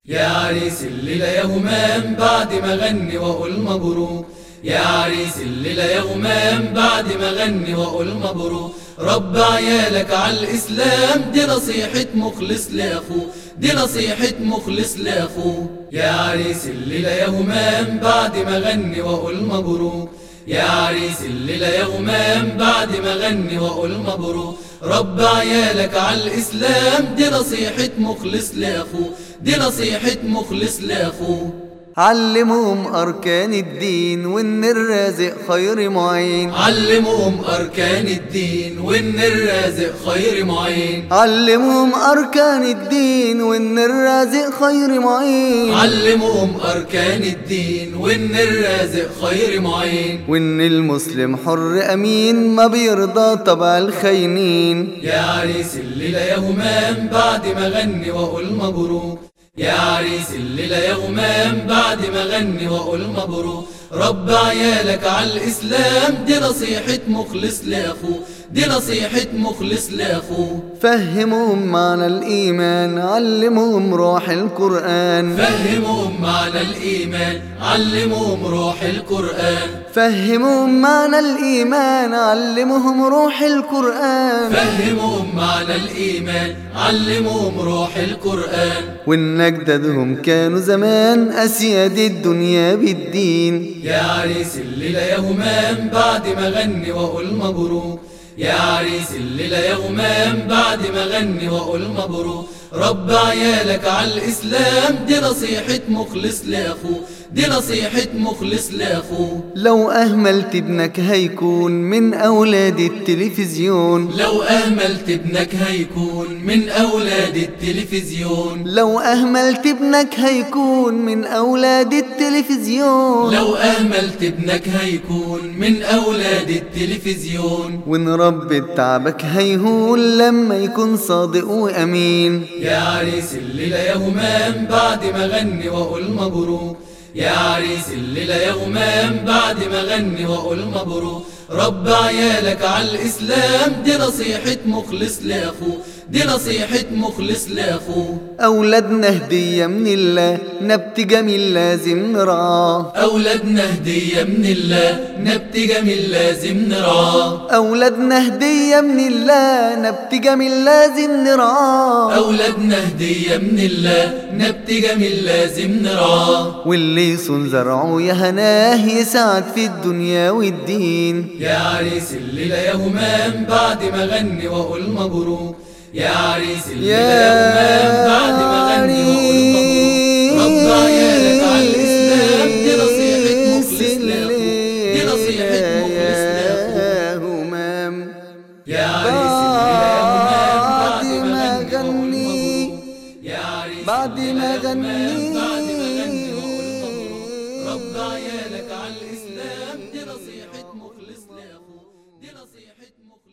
يا عريس الليلة يا همام بعد ما غني وأقول مبروك يا عريس الليلة يا همام بعد ما غني وأقول مبروك رب عيالك على الإسلام دي نصيحة مخلص لأخوه دي نصيحة مخلص لأخوه يا عريس الليلة يا همام بعد ما غني وأقول مبروك يا عريس الليلة يا همام بعد ما غني وأقول مبروك رب عيالك على الإسلام دي نصيحة مخلص لأخوه دي نصيحة مخلص لأخوه علمهم أركان الدين وإن الرازق خير معين علمهم أركان الدين وإن الرازق خير معين علمهم أركان الدين وإن الرازق خير معين علمهم أركان الدين وإن الرازق خير معين وإن المسلم حر أمين ما بيرضى طبع الخاينين يا عريس الليلة يا همام بعد ما غني وأقول مبروك يا عريس الليلة يا همام بعد ما غني وأقول مبروك رب عيالك على الإسلام دي نصيحة مخلص لأخوه دي نصيحة مخلص لأخوه فهمهم معنى الإيمان علمهم روح القرآن فهمهم معنى الإيمان علمهم روح القرآن فهمهم معنى الإيمان علمهم روح القرآن فهمهم معنى الإيمان علمهم روح القرآن وإن أجدادهم كانوا زمان أسياد الدنيا بالدين يا عريس الليلة يا همام بعد ما غني وأقول مبروك يا عريس الليلة يا همام بعد ما غني وأقول مبروك رب عيالك على الإسلام دي نصيحة مخلص لأخوه دي نصيحة مخلص لأخوه لو أهملت ابنك هيكون من أولاد التلفزيون لو أهملت ابنك هيكون من أولاد التلفزيون لو أهملت ابنك هيكون من أولاد التلفزيون لو أهملت ابنك هيكون من أولاد التلفزيون وإن رب تعبك هيهون لما يكون صادق وأمين يا عريس الليلة يا همام بعد ما غني وأقول مبروك يا عريس الليلة يا همام بعد ما غني وأقول مبروك رب عيالك على الإسلام دي نصيحة مخلص لأخوه دي نصيحة مخلص لأخوه أولادنا هدية من الله نبت جميل لازم نرعاه أولادنا هدية من الله نبت جميل لازم نرعاه أولادنا هدية من الله نبت جميل لازم نرعاه أولادنا هدية من الله نبت جميل لازم نرعاه واللي يصون زرعه يا هناه يسعد في الدنيا والدين يا عريس الليلة يا همام بعد ما غني وأقول مبروك يا عريس الليلة يا همام بعد ما غني وأقول مبروك رب عيالك على الإسلام دي نصيحة مخلص لأخوه دي نصيحة مخلص لأخوه يا همام يا عريس الليلة يا همام بعد ما غني وأقول غني مبروك يا عريس بعد الليلة ما يا همام غني بعد ما غني وأقول مبروك رب عيالك على الإسلام دي نصيحة مخلص لأخوه دي نصيحة مخلص